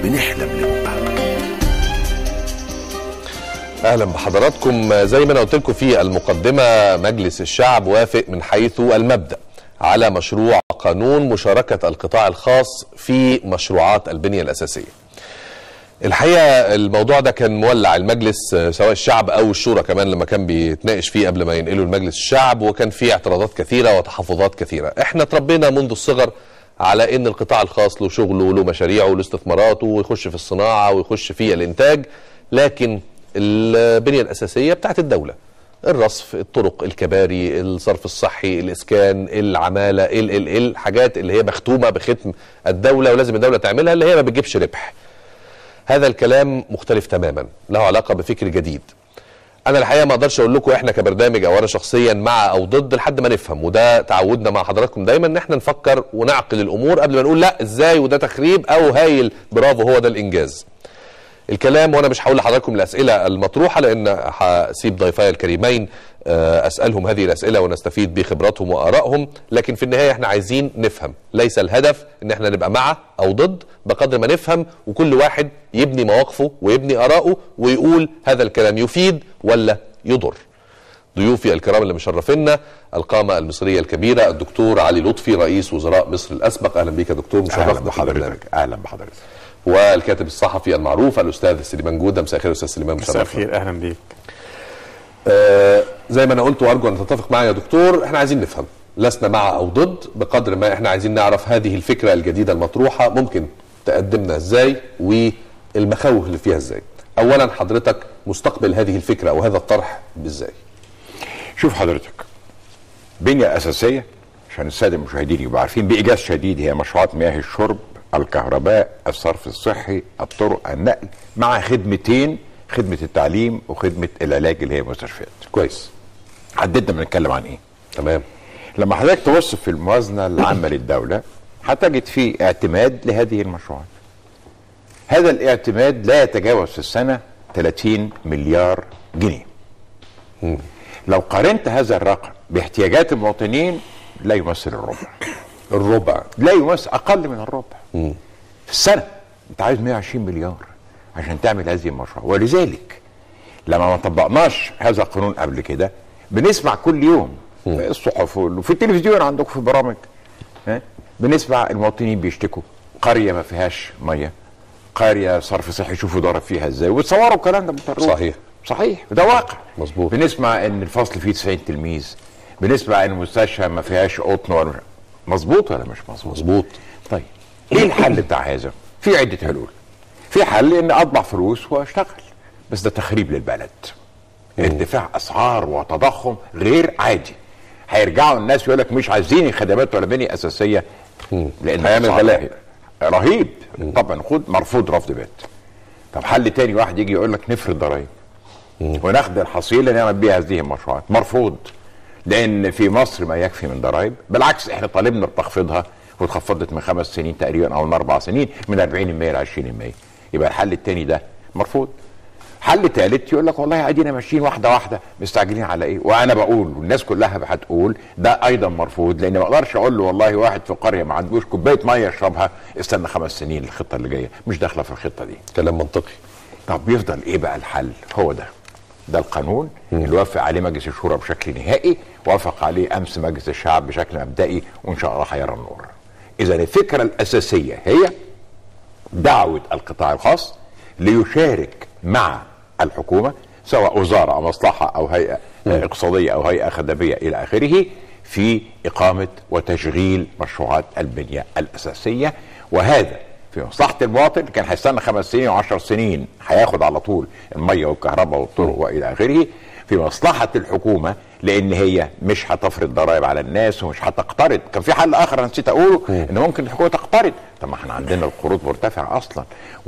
بنحلم نبقى اهلا بحضراتكم زي ما انا قلت لكم في المقدمه مجلس الشعب وافق من حيث المبدا على مشروع قانون مشاركه القطاع الخاص في مشروعات البنيه الاساسيه. الحقيقه الموضوع ده كان مولع المجلس سواء الشعب او الشورى كمان لما كان بيتناقش فيه قبل ما ينقله لمجلس الشعب وكان فيه اعتراضات كثيره وتحفظات كثيره. احنا اتربينا منذ الصغر على ان القطاع الخاص له شغله وله مشاريعه وله استثماراته ويخش في الصناعه ويخش في الانتاج لكن البنيه الاساسيه بتاعت الدوله الرصف الطرق الكباري الصرف الصحي الاسكان العماله ال ال ال الحاجات اللي هي مختومه بختم الدوله ولازم الدوله تعملها اللي هي ما بتجيبش ربح هذا الكلام مختلف تماما له علاقه بفكر جديد انا الحقيقه ما اقدرش اقول لكم احنا كبرنامج او انا شخصيا مع او ضد لحد ما نفهم وده تعودنا مع حضراتكم دايما ان احنا نفكر ونعقل الامور قبل ما نقول لا ازاي وده تخريب او هايل برافو هو ده الانجاز الكلام وانا مش هقول لحضراتكم الاسئله المطروحه لان هسيب ضيفي الكريمين آه، اسالهم هذه الاسئله ونستفيد بخبراتهم وارائهم لكن في النهايه احنا عايزين نفهم ليس الهدف ان احنا نبقى مع او ضد بقدر ما نفهم وكل واحد يبني مواقفه ويبني اراءه ويقول هذا الكلام يفيد ولا يضر ضيوفي الكرام اللي مشرفينا القامة المصرية الكبيرة الدكتور علي لطفي رئيس وزراء مصر الأسبق أهلا بك يا دكتور اهلا مشرفنا في البرنامج بحضرتك اهلا بحضرتك والكاتب الصحفي المعروف الاستاذ سليمان جوده مساء الخير يا استاذ سليمان مساء مشرفنا الخير اهلا بيك آه زي ما انا قلت وارجو ان تتفق معايا يا دكتور احنا عايزين نفهم لسنا مع او ضد بقدر ما احنا عايزين نعرف هذه الفكره الجديده المطروحه ممكن تقدمنا ازاي والمخاوف اللي فيها ازاي اولا حضرتك مستقبل هذه الفكره او هذا الطرح ازاي شوف حضرتك بنية أساسية عشان السادة المشاهدين يبقوا عارفين بإيجاز شديد هي مشروعات مياه الشرب الكهرباء الصرف الصحي الطرق النقل مع خدمتين خدمة التعليم وخدمة العلاج اللي هي المستشفيات كويس حددنا بنتكلم عن ايه تمام لما حضرتك تبص في الموازنة العامة للدولة هتجد فيه اعتماد لهذه المشروعات هذا الاعتماد لا يتجاوز في السنة 30 مليار جنيه لو قارنت هذا الرقم باحتياجات المواطنين لا يمثل الربع الربع لا يمثل اقل من الربع في السنه انت عايز 120 مليار عشان تعمل هذه المشروع ولذلك لما ما طبقناش هذا القانون قبل كده بنسمع كل يوم في الصحف وفي التلفزيون عندكم في برامج ها؟ بنسمع المواطنين بيشتكوا قريه ما فيهاش ميه قريه صرف صحي شوفوا ضرب فيها ازاي وتصوروا الكلام ده بالتروح. صحيح. صحيح ده واقع مظبوط. بنسمع ان الفصل فيه 90 تلميذ بنسمع ان المستشفى ما فيهاش قطن ولا مظبوط ولا مش مظبوط مظبوط طيب ايه الحل بتاع هذا في عده حلول في حل ان اطبع فلوس واشتغل بس ده تخريب للبلد ارتفاع اسعار وتضخم غير عادي هيرجعوا الناس يقول لك مش عايزين خدمات ولا بنيه اساسيه لان هيعمل الأسعار غلاء. رهيب طبعا خد مرفوض رفض بات طب حل تاني واحد يجي يقول لك نفرض ضرائب وناخد الحصيله نعمل بيها هذه المشروعات مرفوض لان في مصر ما يكفي من ضرائب بالعكس احنا طالبنا بتخفيضها واتخفضت من خمس سنين تقريبا او من اربع سنين من 40% ل 20% يبقى الحل التاني ده مرفوض حل ثالث يقول لك والله ادينا ماشيين واحده واحده مستعجلين على ايه وانا بقول والناس كلها هتقول ده ايضا مرفوض لان ما اقدرش اقول له والله واحد في قريه ما عندوش كوبايه ميه يشربها استنى خمس سنين الخطه اللي جايه مش داخله في الخطه دي كلام منطقي طب بيفضل ايه بقى الحل هو ده ده القانون اللي وافق عليه مجلس الشورى بشكل نهائي وافق عليه امس مجلس الشعب بشكل مبدئي وان شاء الله هيرى النور اذا الفكره الاساسيه هي دعوه القطاع الخاص ليشارك مع الحكومه سواء وزاره او مصلحه او هيئه آه، اقتصاديه او هيئه خدميه الى اخره في اقامه وتشغيل مشروعات البنيه الاساسيه وهذا في مصلحه المواطن كان هيستنى خمس سنين وعشر سنين هياخد على طول الميه والكهرباء والطرق والى اخره في مصلحه الحكومه لان هي مش هتفرض ضرائب على الناس ومش هتقترض كان في حل اخر أنا نسيت اقوله ان ممكن الحكومه تقترض طب ما احنا عندنا القروض مرتفعه اصلا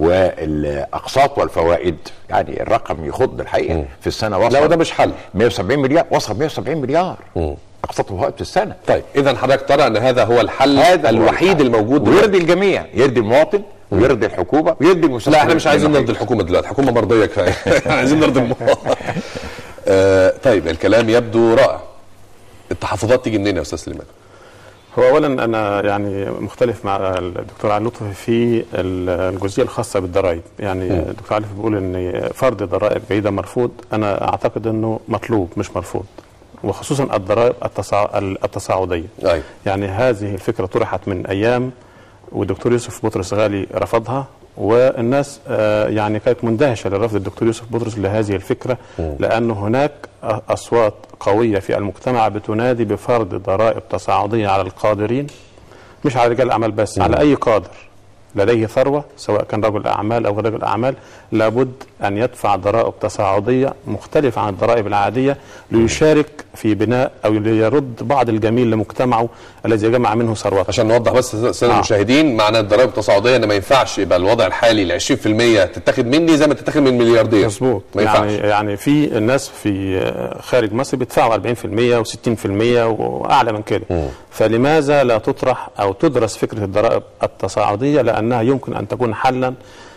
والاقساط والفوائد يعني الرقم يخض الحقيقه في السنه وصل لا وده مش حل 170 مليار وصل 170 مليار اقساط وفوائد في السنه طيب اذا حضرتك ترى ان هذا هو الحل هذا هو الوحيد الحل. الموجود دلوقتي. ويرضي الجميع يرضي المواطن ويرضي الحكومه ويرضي المستثمر لا احنا مش عايزين نرضي الحكومه دلوقتي الحكومه مرضيه كفايه احنا عايزين نرضي المواطن آه طيب الكلام يبدو رائع التحفظات تيجي منين يا استاذ سليمان هو اولا انا يعني مختلف مع الدكتور علي لطفي في ال- الجزئيه الخاصه بالضرائب يعني الدكتور علي لطفي بيقول ان فرض ضرائب جيده مرفوض انا اعتقد انه مطلوب مش مرفوض وخصوصا الضرائب التصاع- التصاعديه أيوة. يعني هذه الفكره طرحت من ايام والدكتور يوسف بطرس غالي رفضها والناس آه، يعني كانت مندهشه لرفض الدكتور يوسف بطرس لهذه الفكره لان هناك اصوات قويه في المجتمع بتنادي بفرض ضرائب تصاعديه على القادرين مش على رجال الاعمال بس على اي قادر لديه ثروه سواء كان رجل اعمال او غير رجل اعمال لابد ان يدفع ضرائب تصاعديه مختلفه عن الضرائب العاديه ليشارك في بناء او ليرد بعض الجميل لمجتمعه الذي جمع منه ثروته عشان نوضح بس ساده آه. المشاهدين معنى الضرائب التصاعديه ان ما ينفعش يبقى الوضع الحالي ال 20% تتاخد مني زي ما تتاخد من ملياردير مظبوط ما ينفعش يعني يعني في الناس في آه، خارج مصر بيدفعوا 40% و60% واعلى من كده فلماذا لا تطرح او تدرس فكره الضرائب التصاعديه لانها يمكن ان تكون حلا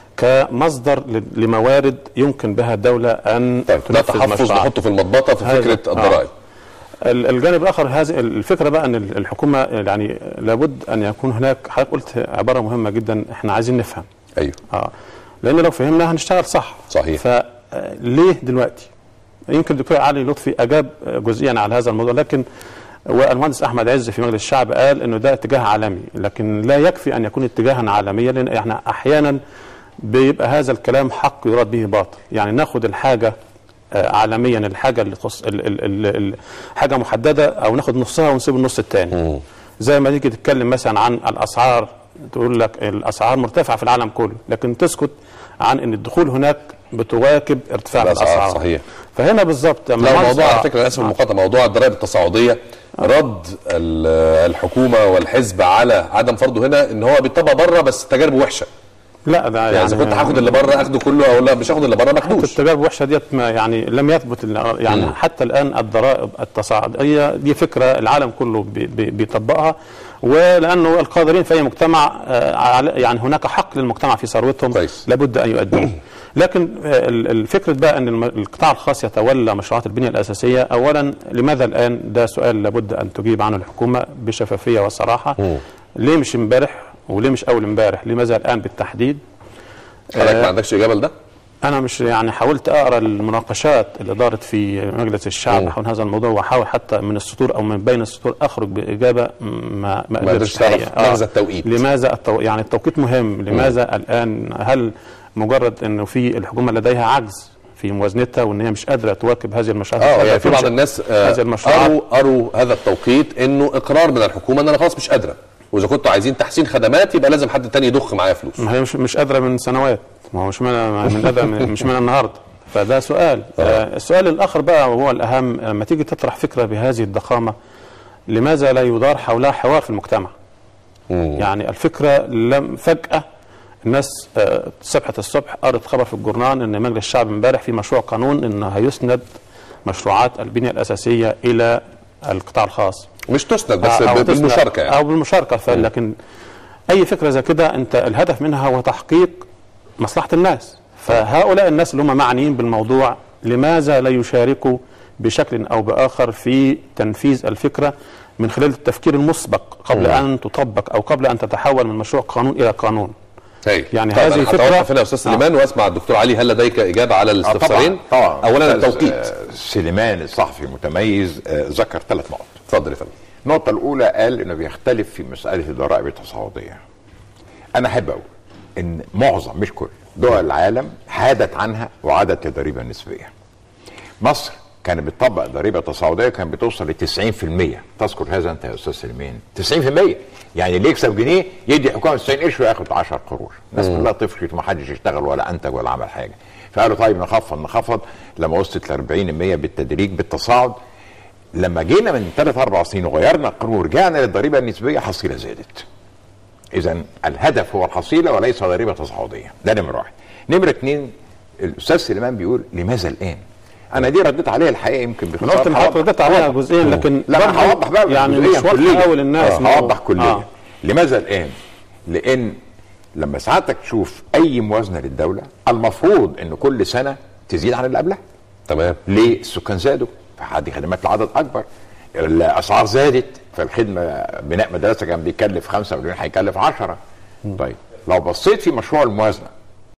كمصدر ل- لموارد يمكن بها الدوله ان طيب ده تنفذ تحفظ مشروعات. نحطه في المضبطه في هذا- فكره آه. الضرائب ال- الجانب الاخر هذه الفكره بقى ان ال- الحكومه يعني لابد ان يكون هناك حضرتك قلت عباره مهمه جدا احنا عايزين نفهم ايوه اه لان لو فهمنا هنشتغل صح صحيح. فليه دلوقتي يمكن الدكتور علي لطفي اجاب جزئيا على هذا الموضوع لكن والمهندس احمد عز في مجلس الشعب قال انه ده اتجاه عالمي لكن لا يكفي ان يكون اتجاها عالميا لان احنا احيانا بيبقى هذا الكلام حق يراد به باطل يعني ناخد الحاجه آه، عالميا الحاجه اللي تخص ال- ال- ال- ال- حاجه محدده او ناخد نصها ونسيب النص الثاني زي ما تيجي تتكلم مثلا عن الاسعار تقول لك الاسعار مرتفعه في العالم كله لكن تسكت عن ان الدخول هناك بتواكب ارتفاع الأسعار، الاسعار صحيح. فهنا بالظبط لما لا المهندس- موضوع على آه، فكره انا اسف آه. المقاطعه موضوع الضرائب التصاعديه رد ال- الحكومه والحزب على عدم فرضه هنا ان هو بيطبق بره بس تجاربه وحشه لا ده يعني اذا كنت هاخد اللي بره اخده كله او لا مش هاخد اللي بره ما حتى اخدوش التجارب الوحشه ديت ما يعني لم يثبت ال- يعني مم. حتى الان الضرائب التصاعديه دي فكره العالم كله بي- بي- بيطبقها ولانه القادرين في اي مجتمع آه، على- يعني هناك حق للمجتمع في ثروتهم كويس. لابد ان يؤدوه لكن آه، ال- الفكره بقى ان الم- القطاع الخاص يتولى مشروعات البنيه الاساسيه اولا لماذا الان ده سؤال لابد ان تجيب عنه الحكومه بشفافيه وصراحه ليه مش امبارح وليه مش اول امبارح لماذا الان بالتحديد حضرتك ما آه، عندكش اجابه لده؟ انا مش يعني حاولت اقرا المناقشات اللي دارت في مجلس الشعب مم. حول هذا الموضوع واحاول حتى من السطور او من بين السطور اخرج باجابه ما ما قدرتش قدرتش تعرف الحقيقة. مغزى التوقيت. لماذا التو... يعني التوقيت مهم لماذا الان هل مجرد انه في الحكومه لديها عجز في موازنتها وان هي مش قادره تواكب هذه المشروعات اه ولا يعني في بعض تنشئ الناس آه، هذه المشروعات قروا قروا هذا التوقيت انه اقرار من الحكومه ان انا خلاص مش قادره واذا كنتوا عايزين تحسين خدمات يبقى لازم حد تاني يضخ معايا فلوس ما هي مش مش قادره من سنوات ما هو مش من من قادره من مش من النهارده فده سؤال آه السؤال الاخر بقى وهو الاهم لما تيجي تطرح فكره بهذه الضخامه لماذا لا يدار حولها حوار في المجتمع يعني الفكره لم فجاه الناس آه، صبحت الصبح قرت خبر في الجورنال ان مجلس الشعب امبارح في مشروع قانون ان هيسند مشروعات البنيه الاساسيه الى القطاع الخاص مش تسند بس أو ب- تسند- بالمشاركه يعني او بالمشاركه فلكن اي فكره زي كده انت الهدف منها هو تحقيق مصلحه الناس فهؤلاء الناس اللي هم معنيين بالموضوع لماذا لا يشاركوا بشكل او باخر في تنفيذ الفكره من خلال التفكير المسبق قبل ان تطبق او قبل ان تتحول من مشروع قانون الى قانون هاي. يعني طيب هذه أنا فكرة- هتوقف هنا يا استاذ سليمان واسمع الدكتور علي هل لديك اجابه على الاستفسارين؟ طبعا طبعا اولا أستاذ، التوقيت آه، سليمان الصحفي المتميز آه، ذكر ثلاث نقط اتفضل يا فندم النقطة الأولى قال إنه بيختلف في مسألة الضرائب التصاعدية. أنا أحب أقول إن معظم مش كل دول العالم حادت عنها وعادت للضريبة النسبية. مصر كانت بتطبق ضريبة تصاعدية كانت بتوصل ل 90% تذكر هذا أنت يا أستاذ سليمان 90% يعني اللي يكسب جنيه يدي حكومة 90 قرش وياخد 10 قروش الناس كلها طفشت ومحدش يشتغل ولا أنتج ولا عمل حاجة فقالوا طيب نخفض نخفض لما وصلت ل 40% بالتدريج بالتصاعد لما جينا من ثلاث اربع سنين وغيرنا القانون ورجعنا للضريبه النسبيه حصيله زادت. اذا الهدف هو الحصيله وليس ضريبه تصاعديه، ده نمره واحد. نمره اثنين الاستاذ سليمان بيقول لماذا الان؟ انا دي رديت عليها الحقيقه يمكن انا باختصار قلت ان حضرتك رديت عليها جزئيا لكن لا برضه انا هوضح بقى يعني جزئياً مش واضحه كلياً. قوي للناس آه، ما هو- هوضح كليا آه. لماذا الان؟ لان لما ساعتك تشوف اي موازنه للدوله المفروض ان كل سنه تزيد عن اللي قبلها تمام ليه السكان زادوا فهذه خدمات لعدد اكبر الاسعار زادت فالخدمه بناء مدرسه كان بيكلف 5 مليون هيكلف 10 طيب لو بصيت في مشروع الموازنه